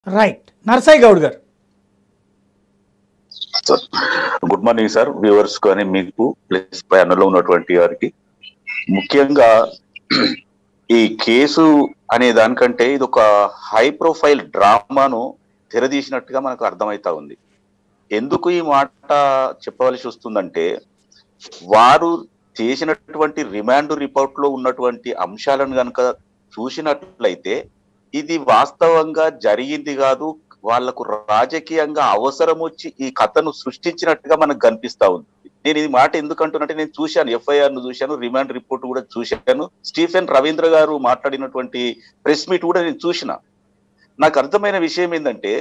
right Narsaiah Goud గారు sir good morning sir viewers కానీ మీకు ప్లస్ ప్యానల్లో ఉన్నటువంటి వారికి ముఖ్యంగా ఈ కేసు అనే దానికంటే ఇది ఒక హై ప్రొఫైల్ డ్రామాను తెరదీసినట్టుగా మనకు అర్థమవుతా ఉంది ఎందుకు ఈ మాట చెప్పవలసి వస్తుందంటే వారు చేసినటువంటి రిమాండ్ రిపోర్ట్ లో ఉన్నటువంటి అంశాలను కనుక చూసినట్లయితే ఇది వాస్తవంగా జరిగింది కాదు వాళ్లకు రాజకీయంగా అవసరం వచ్చి ఈ కథను సృష్టించినట్టుగా మనకు కనిపిస్తా ఉంది నేను ఈ మాట ఎందుకు అంటున్నట్టే నేను చూశాను ఎఫ్ఐఆర్ ను చూశాను రిమాండ్ రిపోర్ట్ కూడా చూశాను స్టీఫెన్ రవీంద్ర గారు మాట్లాడినటువంటి ప్రెస్ మీట్ కూడా నేను చూసిన నాకు అర్థమైన విషయం ఏంటంటే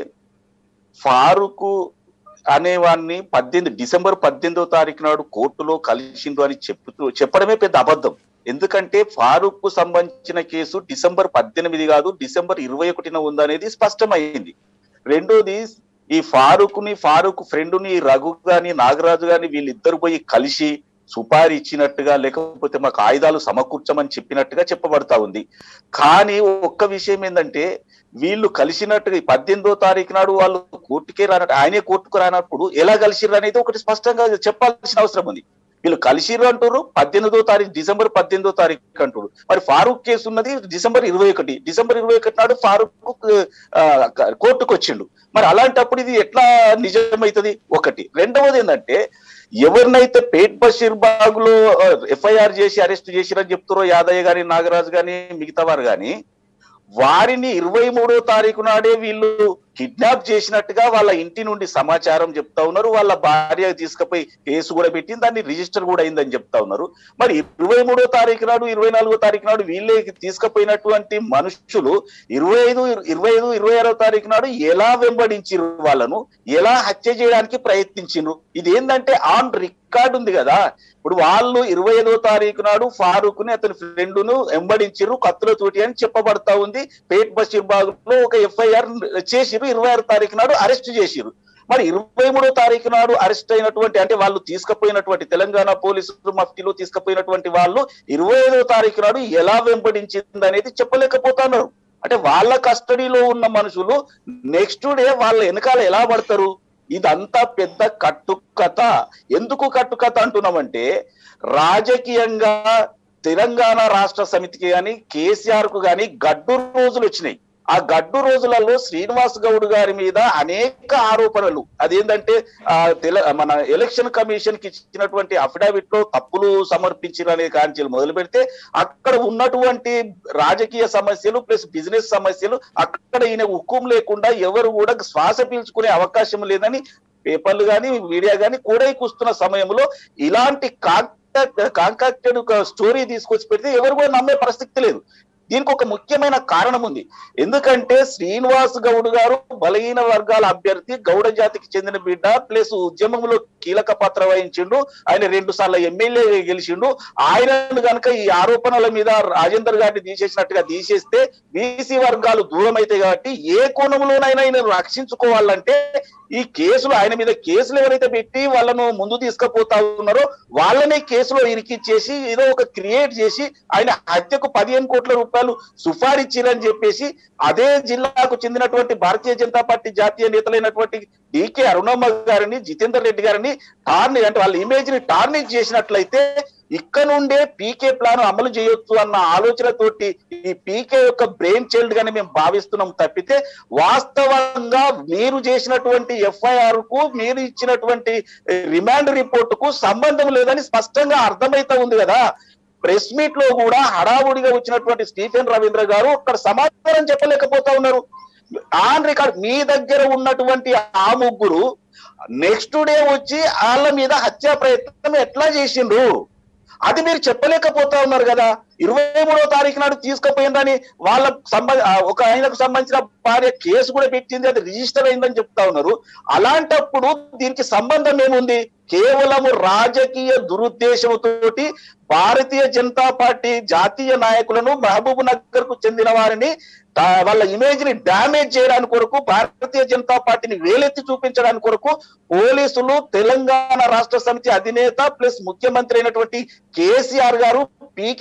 ఫారూక్ అనేవాడిని పద్దెనిమిది డిసెంబర్ పద్దెనిమిదో తారీఖు నాడు కోర్టులో కలిసిండు అని చెప్తూ చెప్పడమే పెద్ద అబద్ధం ఎందుకంటే ఫారూక్ కు సంబంధించిన కేసు డిసెంబర్ పద్దెనిమిది కాదు డిసెంబర్ ఇరవై ఒకటిన ఉందనేది స్పష్టమైంది రెండోది ఈ ఫారూక్ ని ఫారూక్ ఫ్రెండ్ ని రఘు గాని నాగరాజు గాని వీళ్ళిద్దరు పోయి కలిసి సుపారీ ఇచ్చినట్టుగా లేకపోతే మాకు ఆయుధాలు సమకూర్చమని చెప్పినట్టుగా చెప్పబడతా ఉంది కానీ ఒక్క విషయం ఏంటంటే వీళ్ళు కలిసినట్టుగా ఈ పద్దెనిమిదో తారీఖు నాడు వాళ్ళు కోర్టుకే రానట్టు ఆయనే కోర్టుకు రానప్పుడు ఎలా కలిసిర్రు అనేది ఒకటి స్పష్టంగా చెప్పాల్సిన అవసరం ఉంది వీళ్ళు కలిసిర్రు అంటారు పద్దెనిమిదో తారీఖు డిసెంబర్ పద్దెనిమిదో తారీఖు అంటారు మరి ఫారూక్ కేసు ఉన్నది డిసెంబర్ ఇరవై ఒకటి డిసెంబర్ ఇరవై ఒకటి నాడు ఫారూక్ ఆ, కోర్టుకు వచ్చిండు మరి అలాంటప్పుడు ఇది ఎట్లా నిజమవుతుంది ఒకటి రెండవది ఏంటంటే ఎవరినైతే పేట్ బషీర్ బాగ్ లో ఎఫ్ఐఆర్ చేసి అరెస్ట్ చేసిరని చెప్తారో యాదయ్య గాని నాగరాజు గాని మిగతా వారు గాని వారిని ఇరవై మూడో తారీఖు నాడే వీళ్ళు కిడ్నాప్ చేసినట్టుగా వాళ్ళ ఇంటి నుండి సమాచారం చెప్తా ఉన్నారు వాళ్ళ భార్య తీసుకుపోయి కేసు కూడా పెట్టింది దాన్ని రిజిస్టర్ కూడా అయిందని చెప్తా ఉన్నారు మరి ఇరవై మూడో తారీఖు నాడు ఇరవై నాలుగో తారీఖు నాడు వీళ్ళే తీసుకుపోయినటువంటి మనుషులు ఇరవై ఐదు ఇరవై ఐదు ఇరవై ఆరో తారీఖు నాడు ఎలా వెంబడించిరు వాళ్ళను ఎలా హత్య చేయడానికి ప్రయత్నించిండ్రు ఇది ఏంటంటే ఆన్ రికార్డ్ ఉంది కదా ఇప్పుడు వాళ్ళు ఇరవై ఐదో తారీఖు నాడు ఫారూక్ ని అతని ఫ్రెండ్ ను వెంబడించిరు కత్తులతోటి అని చెప్పబడతా ఉంది పేట్ బషీర్ బాగ్ లో ఒక ఎఫ్ఐఆర్ చేసిరు ఇరవై ఆరు తారీఖు నాడు అరెస్ట్ చేసిరు మరి ఇరవై మూడో తారీఖు నాడు అరెస్ట్ అయినటువంటి అంటే వాళ్ళు తీసుకుపోయినటువంటి తెలంగాణ పోలీసులు మఫ్టీలో తీసుకుపోయినటువంటి వాళ్ళు ఇరవై ఐదో తారీఖు నాడు ఎలా వెంబడించింది అనేది చెప్పలేకపోతున్నారు అంటే వాళ్ళ కస్టడీలో ఉన్న మనుషులు నెక్స్ట్ డే వాళ్ళ వెనకాల ఎలా పడతారు ఇదంతా పెద్ద కట్టుకథ ఎందుకు కట్టుకథ అంటున్నామంటే రాజకీయంగా తెలంగాణ రాష్ట్ర సమితికి కానీ కేసీఆర్ కు కానీ గడ్డు రోజులు వచ్చినాయి ఆ గడ్డు రోజులలో శ్రీనివాస్ గౌడ్ గారి మీద అనేక ఆరోపణలు అదేంటంటే ఆ తెల మన ఎలక్షన్ కమిషన్ కి ఇచ్చినటువంటి అఫిడవిట్ లో తప్పులు సమర్పించిన కాంచెలు మొదలు పెడితే అక్కడ ఉన్నటువంటి రాజకీయ సమస్యలు ప్లస్ బిజినెస్ సమస్యలు అక్కడ ఈయన హుకుం లేకుండా ఎవరు కూడా శ్వాస పీల్చుకునే అవకాశం లేదని పేపర్లు కానీ మీడియా కానీ కూడా కూస్తున్న సమయంలో ఇలాంటి కాంకాక్టెడ్ స్టోరీ తీసుకొచ్చి పెడితే ఎవరు కూడా నమ్మే పరిస్థితి లేదు దీనికి ఒక ముఖ్యమైన కారణం ఉంది ఎందుకంటే శ్రీనివాస్ గౌడ్ గారు బలహీన వర్గాల అభ్యర్థి గౌడ జాతికి చెందిన బిడ్డ ప్లస్ ఉద్యమంలో కీలక పాత్ర వహించిండు ఆయన రెండు సార్లు ఎమ్మెల్యే గెలిచిండు ఆయనను గనక ఈ ఆరోపణల మీద రాజేందర్ గారిని తీసేసినట్టుగా తీసేస్తే బీసీ వర్గాలు దూరం అయితే కాబట్టి ఏ కోణంలోనైనా ఆయన రక్షించుకోవాలంటే ఈ కేసులు ఆయన మీద కేసులు ఎవరైతే పెట్టి వాళ్ళను ముందు తీసుకుపోతా ఉన్నారో వాళ్ళని కేసులో ఇరికిచ్చేసి ఏదో ఒక క్రియేట్ చేసి ఆయన హత్యకు పదిహేను కోట్ల రూపాయలు సుఫారిచ్చిరని చెప్పేసి అదే జిల్లాకు చెందినటువంటి భారతీయ జనతా పార్టీ జాతీయ నేతలైనటువంటి డికే అరుణమ్మ గారిని జితేందర్ రెడ్డి గారిని టార్ని అంటే వాళ్ళ ఇమేజ్ ని టార్నిష్ చేసినట్లయితే ఇక్కడ నుండే పీకే ప్లాన్ అమలు చేయొచ్చు అన్న ఆలోచనతోటి ఈ పీకే యొక్క బ్రెయిన్ చైల్డ్ గాని మేము భావిస్తున్నాం తప్పితే వాస్తవంగా మీరు చేసినటువంటి ఎఫ్ఐఆర్ కు మీరు ఇచ్చినటువంటి రిమాండ్ రిపోర్ట్ కు సంబంధం లేదని స్పష్టంగా అర్థమైతా ఉంది కదా ప్రెస్ మీట్ లో కూడా హడావుడిగా వచ్చినటువంటి స్టీఫెన్ రవీంద్ర గారు అక్కడ సమాధానం చెప్పలేకపోతా ఉన్నారు ఆన్ రికార్డ్ మీ దగ్గర ఉన్నటువంటి ఆ ముగ్గురు నెక్స్ట్ డే వచ్చి వాళ్ళ మీద హత్యా ప్రయత్నం ఎట్లా చేసిండ్రు అది మీరు చెప్పలేకపోతా ఉన్నారు కదా ఇరవై మూడో తారీఖు నాడు తీసుకుపోయిందని వాళ్ళ సంబంధ ఒక ఆయనకు సంబంధించిన భార్య కేసు కూడా పెట్టింది అది రిజిస్టర్ అయిందని చెప్తా ఉన్నారు అలాంటప్పుడు దీనికి సంబంధం ఏముంది కేవలము రాజకీయ దురుద్దేశంతోటి భారతీయ జనతా పార్టీ జాతీయ నాయకులను మహబూబ్ నగర్ కు చెందిన వారిని తా- వాళ్ళ ఇమేజ్ ని డ్యామేజ్ చేయడానికి కొరకు భారతీయ జనతా పార్టీని వేలెత్తి చూపించడానికి కొరకు పోలీసులు తెలంగాణ రాష్ట్ర సమితి అధినేత ప్లస్ ముఖ్యమంత్రి అయినటువంటి కేసీఆర్ గారు పీకే గారు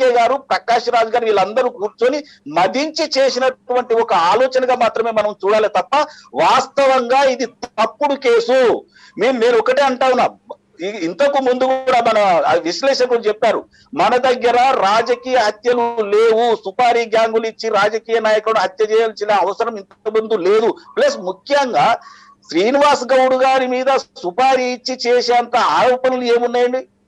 ప్రకాష్ రాజ్ గారు వీళ్ళందరూ కూర్చొని మదించి చేసినటువంటి ఒక ఆలోచనగా మాత్రమే మనం చూడాలి తప్ప వాస్తవంగా ఇది తప్పుడు కేసు మేము నేను ఒకటే అంటా ఉన్నా ఈ- ఇంతకు ముందు కూడా మన ఆ విశ్లేషకులు చెప్పారు మన దగ్గర రాజకీయ హత్యలు లేవు సుపారీ గ్యాంగులు ఇచ్చి రాజకీయ నాయకుడు హత్య చేయాల్సిన అవసరం ఇంతకు ముందు లేదు ప్లస్ ముఖ్యంగా శ్రీనివాస్ గౌడ్ గారి మీద సుపారీ ఇచ్చి చేసేంత ఆరోపణలు ఏమున్నాయండి